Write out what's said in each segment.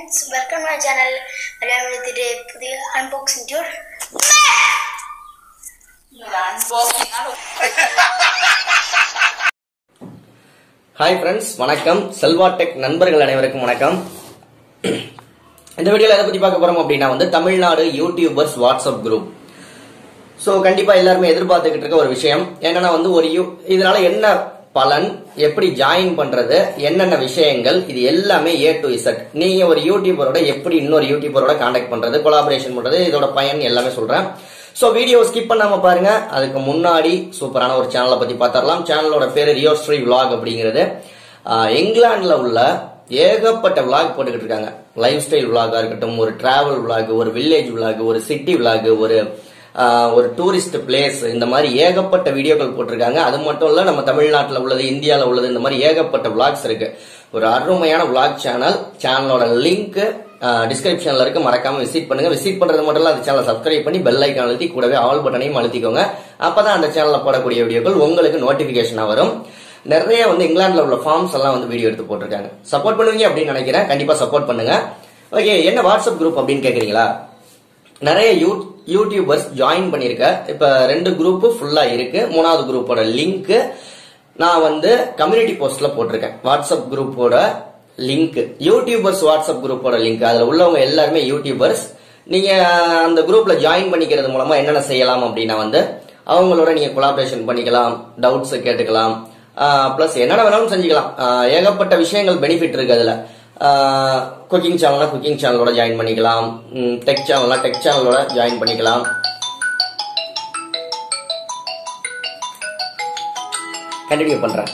friends welcome my channel விளையாட விழுத்துட்டு புதிய unboxing tour hi friends வணக்கம் செல்வா டெக் நண்பர்கள் அனைவருக்கும் வணக்கம் இந்த வீடியோல எதை பத்தி பார்க்க போறோம் அப்படின்னா வந்து Tamil Nadu YouTubers WhatsApp group so கண்டிப்பா எல்லாருமே எதிர்பார்த்துக்கிட்டு இருக்க ஒரு விஷயம் என்னன்னா வந்து ஒரு யூ இதனால என்ன பலன் எப்படி ஜாயின் பண்றது என்னென்ன விஷயங்கள் இது எல்லாமே ஏ டு இசட் நீங்க ஒரு யூடியூபரோட எப்படி இன்னொரு யூடியூபரோட காண்டாக்ட் பண்றது கொலாபரேஷன் பண்றது இதோட பயன் எல்லாமே சொல்றேன் ஸோ வீடியோ ஸ்கிப் பண்ணாம பாருங்க அதுக்கு முன்னாடி சூப்பரான ஒரு சேனலை பத்தி பார்த்தரலாம் சேனலோட பேரு ரியோ ஸ்ரீ விலாக் அப்படிங்கிறது ஆஹ், இங்கிலாந்துல உள்ள ஏகப்பட்ட விளாக் போட்டுக்கிட்டு இருக்காங்க லைஃப் ஸ்டைல் விளாகா இருக்கட்டும் ஒரு டிராவல் விளாக் ஒரு வில்லேஜ் விளாக் ஒரு சிட்டி விளாக் ஒரு ஆஹ், ஒரு டூரிஸ்ட் பிளேஸ் இந்த மாதிரி ஏகப்பட்ட வீடியோக்கள் போட்டிருக்காங்க அது மட்டும் இல்ல நம்ம தமிழ்நாட்டில் உள்ளது இந்தியாவில் உள்ளது இந்த மாதிரி ஏகப்பட்ட விளாக்ஸ் இருக்கு ஒரு அருமையான விளாக் சேனல் சேனலோட லிங்க் டிஸ்கிரிப்ஷன்ல இருக்கு மறக்காம விசிட் பண்ணுங்க விசிட் பண்றது மட்டும் இல்ல அந்த சேனலை சப்ஸ்கிரைப் பண்ணி பெல் ஐக்கான் அழுத்தி கூடவே ஆல் பட்டனையும் அழுத்திக்கோங்க அப்பதான் அந்த சேனல்ல போடக்கூடிய வீடியோக்கள் உங்களுக்கு நோட்டிபிகேஷனா வரும் நிறைய வந்து இங்கிலாந்துல உள்ள ஃபார்ம்ஸ் எல்லாம் வந்து வீடியோ எடுத்து போட்டிருக்காங்க சப்போர்ட் பண்ணுவீங்க அப்படின்னு நினைக்கிறேன் கண்டிப்பா சப்போர்ட் பண்ணுங்க ஓகே என்ன வாட்ஸ்அப் குரூப் அப்படின்னு கேக்குறீங்களா நிறைய யூ யூடியூபர்ஸ் ஜாயின் பண்ணிருக்க இப்ப ரெண்டு குரூப் ஃபுல்லா இருக்கு மூணாவது குரூப்போட லிங்க் நான் வந்து கம்யூனிட்டி போஸ்ட்ல போட்டிருக்கேன் வாட்ஸ்அப் குரூப்போட லிங்க் யூடியூபர்ஸ் வாட்ஸ்அப் குரூப்போட லிங்க் அதுல உள்ளவங்க எல்லாருமே யூடியூபர்ஸ் நீங்க அந்த குரூப்ல ஜாயின் பண்ணிக்கிறது மூலமா என்னென்ன செய்யலாம் அப்படின்னா வந்து அவங்களோட நீங்க கொலாபரேஷன் பண்ணிக்கலாம் டவுட்ஸ் கேட்டுக்கலாம் பிளஸ் என்னென்ன வேணாலும் செஞ்சுக்கலாம் ஆஹ் ஏகப்பட்ட விஷயங்கள் பெனிஃபிட் இருக்கு அதுல குக்கிங் சேனல்னா குக்கிங் சேனலோட ஜாயின் பண்ணிக்கலாம் டெக் சேனல்னா டெக் சேனலோட ஜாயின் பண்ணிக்கலாம் கண்டினியூ பண்றேன்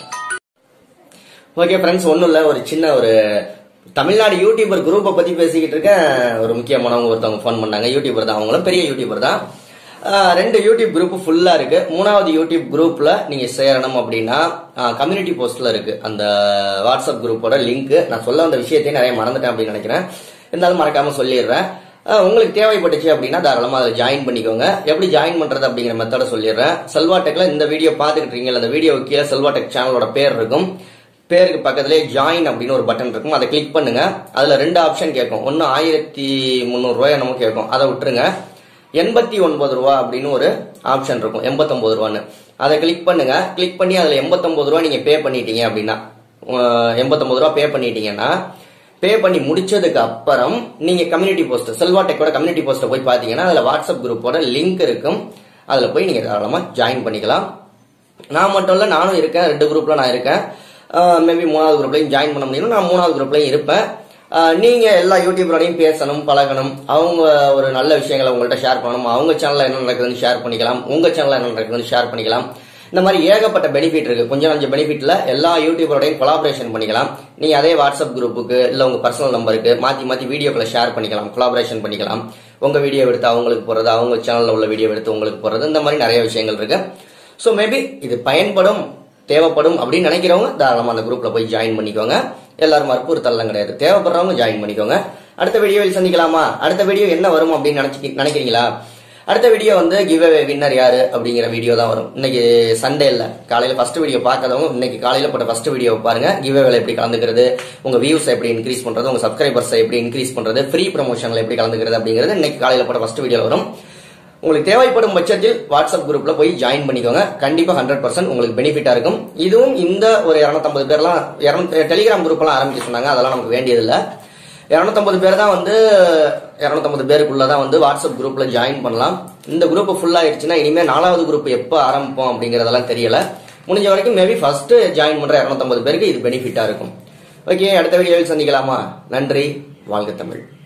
ஓகே ஃப்ரெண்ட்ஸ் ஒன்றும் இல்லை ஒரு சின்ன ஒரு தமிழ்நாடு யூடியூபர் குரூப்பை பத்தி பேசிக்கிட்டு இருக்கேன் ஒரு முக்கியமானவங்க ஒருத்தவங்க ஃபோன் பண்ணாங்க யூடியூபர் தான் அவங்களும் பெரிய யூடியூபர் தான் ஆஹ் ரெண்டு யூடியூப் குரூப் ஃபுல்லா இருக்கு மூணாவது யூடியூப் குரூப்ல நீங்க சேரணும் அப்படின்னா கம்யூனிட்டி போஸ்ட்ல இருக்கு அந்த வாட்ஸ்அப் குரூப்போட லிங்க் நான் சொல்ல வந்த விஷயத்தையும் நிறைய மறந்துட்டேன் அப்படின்னு நினைக்கிறேன் இருந்தாலும் மறக்காம சொல்லிடுறேன் ஆஹ் உங்களுக்கு தேவைப்பட்டுச்சு அப்படின்னா தாராளமா அதில் ஜாயின் பண்ணிக்கோங்க எப்படி ஜாயின் பண்றது அப்படிங்கிற மெத்தட சொல்லிடுறேன் செல்வா டெக்ல இந்த வீடியோ பார்த்துக்கிட்டு இருக்கீங்களா அந்த வீடியோ கீழே செல்வா டெக் சேனலோட பேர் இருக்கும் பேருக்கு பக்கத்துலேயே ஜாயின் அப்படின்னு ஒரு பட்டன் இருக்கும் அதை கிளிக் பண்ணுங்க அதுல ரெண்டு ஆப்ஷன் கேட்கும் ஒன்னு ஆயிரத்தி முந்நூறு ரூபாய் என்னமோ கேட்கும் அதை விட்டுருங்க எண்பத்தி ஒன்பது ரூபா அப்படின்னு ஒரு ஆப்ஷன் இருக்கும் எண்பத்தொன்பது ரூபான்னு அதை கிளிக் பண்ணுங்க கிளிக் பண்ணி அதுல எண்பத்தொன்பது ரூபா நீங்க பே பண்ணிட்டீங்க அப்படின்னா எண்பத்தொன்பது ரூபா பே பண்ணிட்டீங்கன்னா பே பண்ணி முடிச்சதுக்கு அப்புறம் நீங்க கம்யூனிட்டி போஸ்ட் செல்வா டெக்கோட கம்யூனிட்டி போஸ்ட்டை போய் பாத்தீங்கன்னா அதுல வாட்ஸ்அப் குரூப்போட லிங்க் இருக்கும் அதுல போய் நீங்க தாராளமா ஜாயின் பண்ணிக்கலாம் நான் மட்டும் இல்ல நானும் இருக்கேன் ரெண்டு குரூப்ல நான் இருக்கேன் மேபி மூணாவது குரூப்லயும் ஜாயின் பண்ண முடியும் நான் மூணாவது குரூப்லயும் இருப்பேன் ஆஹ் நீங்க எல்லா யூடியூபரோடையும் பேசணும் பழகணும் அவங்க ஒரு நல்ல விஷயங்களை உங்கள்கிட்ட ஷேர் பண்ணணும் அவங்க சேனல்ல என்ன நடக்குதுன்னு ஷேர் பண்ணிக்கலாம் உங்க சேனல்ல என்ன நடக்குதுன்னு ஷேர் பண்ணிக்கலாம் இந்த மாதிரி ஏகப்பட்ட பெனிஃபிட் இருக்கு கொஞ்சம் கொஞ்சம் பெனிஃபிட்ல எல்லா யூடியூபரோடையும் கொலாபரேஷன் பண்ணிக்கலாம் நீங்க அதே வாட்ஸ்அப் குரூப்புக்கு இல்ல உங்க பர்சனல் நம்பருக்கு மாத்தி மாத்தி வீடியோக்களை ஷேர் பண்ணிக்கலாம் கொலாபரேஷன் பண்ணிக்கலாம் உங்க வீடியோ எடுத்து அவங்களுக்கு போறது அவங்க சேனல்ல உள்ள வீடியோ எடுத்து உங்களுக்கு போறது இந்த மாதிரி நிறைய விஷயங்கள் இருக்கு ஸோ மேபி இது பயன்படும் தேவைப்படும் அப்படின்னு நினைக்கிறவங்க தாராளமா அந்த குரூப்ல போய் ஜாயின் பண்ணிக்கோங்க எல்லாரும் வற்புறுத்தலாம் கிடையாது தேவைப்படுறவங்க ஜாயின் பண்ணிக்கோங்க அடுத்த வீடியோவில் சந்திக்கலாமா அடுத்த வீடியோ என்ன வரும் அப்படின்னு நினைச்சு நினைக்கிறீங்களா அடுத்த வீடியோ வந்து கிவ் அவே வின்னர் யாரு அப்படிங்கிற வீடியோ தான் வரும் இன்னைக்கு சண்டே இல்ல காலையில ஃபர்ஸ்ட் வீடியோ பார்க்காதவங்க இன்னைக்கு காலையில போட்ட ஃபர்ஸ்ட் வீடியோ பாருங்க கிவ் அவேல எப்படி கலந்துக்கிறது உங்க வியூஸ் எப்படி இன்க்ரீஸ் பண்றது உங்க சப்ஸ்கிரைபர்ஸ் எப்படி இன்க்ரீஸ் பண்றது ஃப்ரீ ப்ரமோஷன்ல எப்படி கலந்துக்கிறது அப்படிங்கிறது இன்னைக்கு காலையில போட்ட ஃபர்ஸ்ட் வீடியோ வரும் உங்களுக்கு தேவைப்படும் பட்சத்தில் வாட்ஸ்அப் குரூப்ல போய் ஜாயின் பண்ணிக்கோங்க கண்டிப்பா ஹண்ட்ரட் பர்சன்ட் உங்களுக்கு பெனிஃபிட்டா இருக்கும் இதுவும் இந்த ஒரு இருநூத்தம்பது பேர்லாம் டெலிகிராம் குரூப் எல்லாம் ஆரம்பிக்க சொன்னாங்க அதெல்லாம் நமக்கு வேண்டியதில்ல இரநூத்தம்பது பேர் தான் வந்து இரநூத்தம்பது பேருக்குள்ள தான் வந்து வாட்ஸ்அப் குரூப்ல ஜாயின் பண்ணலாம் இந்த குரூப் ஃபுல் ஆயிடுச்சுன்னா இனிமே நாலாவது குரூப் எப்போ ஆரம்பிப்போம் அப்படிங்கறதெல்லாம் தெரியல முடிஞ்ச வரைக்கும் மேபி ஃபர்ஸ்ட் ஜாயின் பண்ற இரநூத்தம்பது பேருக்கு இது பெனிஃபிட்டா இருக்கும் ஓகே அடுத்த வீடியோவில் சந்திக்கலாமா நன்றி வாழ்க தமிழ்